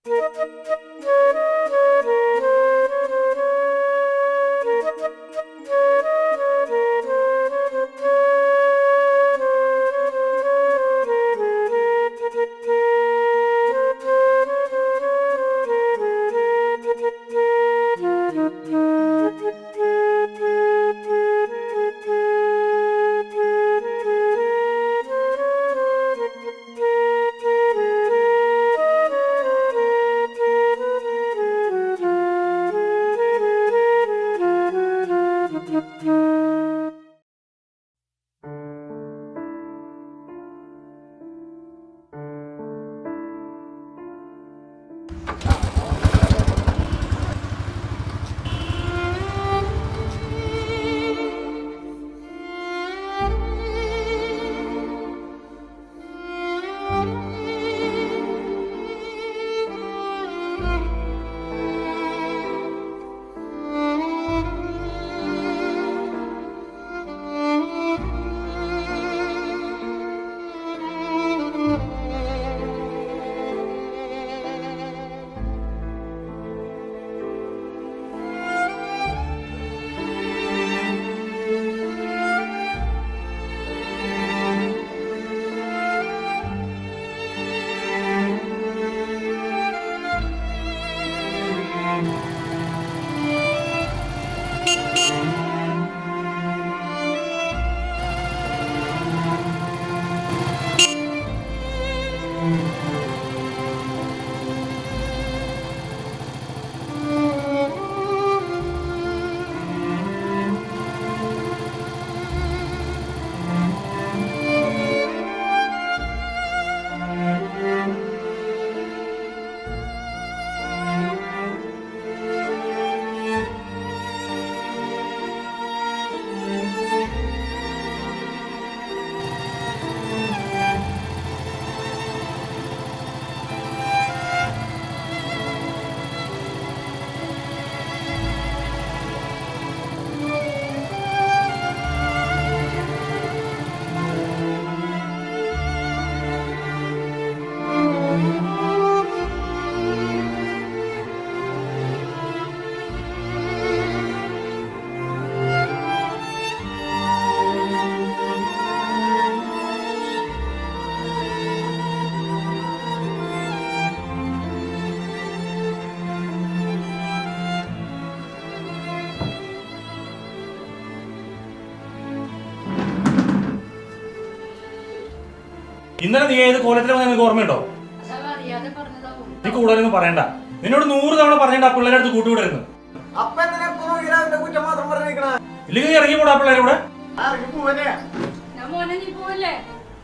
ഇന്നലെ നീ ഏത് കോലത്തിൽ വന്ന നിനക്ക് ഓർമ്മയുണ്ടോ അതവ അറിയാതെ പറഞ്ഞതാവും നീ കൂടുതലൊന്നും പറയണ്ട നിന്നോട് നൂറ് തവണ പറഞ്ഞിട്ട് ആ പിള്ളേരെ അടുത്ത് കൂട്ടുവിടരുന്നു അപ്പൊ എന്തിനാ ഇപ്പൊ നോക്കിയാ അവന്റെ കുറ്റം മാത്രം പറഞ്ഞിരിക്കണ ഇല്ലെങ്കിൽ നീ ഇറങ്ങി കൂടാ പിള്ളേരെ കൂടെ ഇറങ്ങി പോവനെ ഞാൻ മോനെ നീ പോവല്ലേ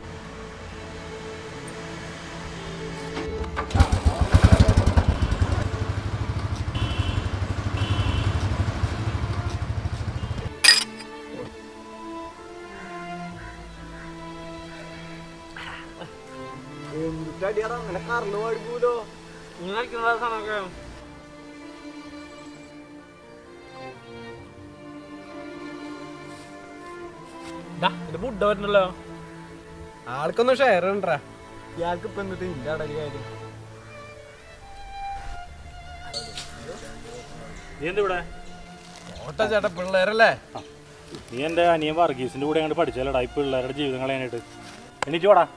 എന്തിട്ടടിയാടാ അങ്ങനെ കറന്നു പാടി പോലോ ഫുഡ് വരുന്നല്ലോ ആൾക്കൊന്നും ഷെയർ ഉണ്ടാ ഇയാൾക്ക് ഇപ്പൊ എന്നിട്ട് ഇന്റെ അടല് കാര്യം നീ എന്താ ഇവിടെ ഓട്ട ചേട്ടാ പിള്ളേരല്ലേ നീ എന്റെ അനിയൻ വർഗീസിന്റെ കൂടെ അങ്ങോട്ട് പഠിച്ചാലടാ ഈ പിള്ളേരുടെ ജീവിതം കളയാനായിട്ട് എണീറ്റ് വാടാ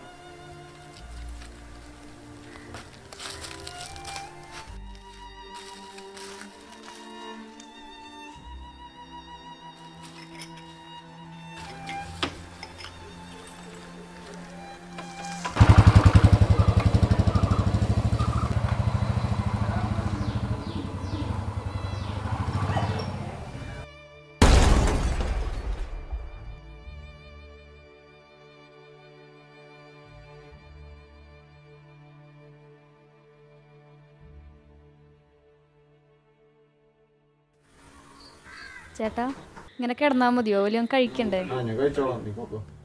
ചേട്ടാ ഇങ്ങനെ കിടന്നാ മതിയോ വലിയ കഴിക്കണ്ടേ ഞാൻ കഴിച്ചോളാം നീ പോക്കോ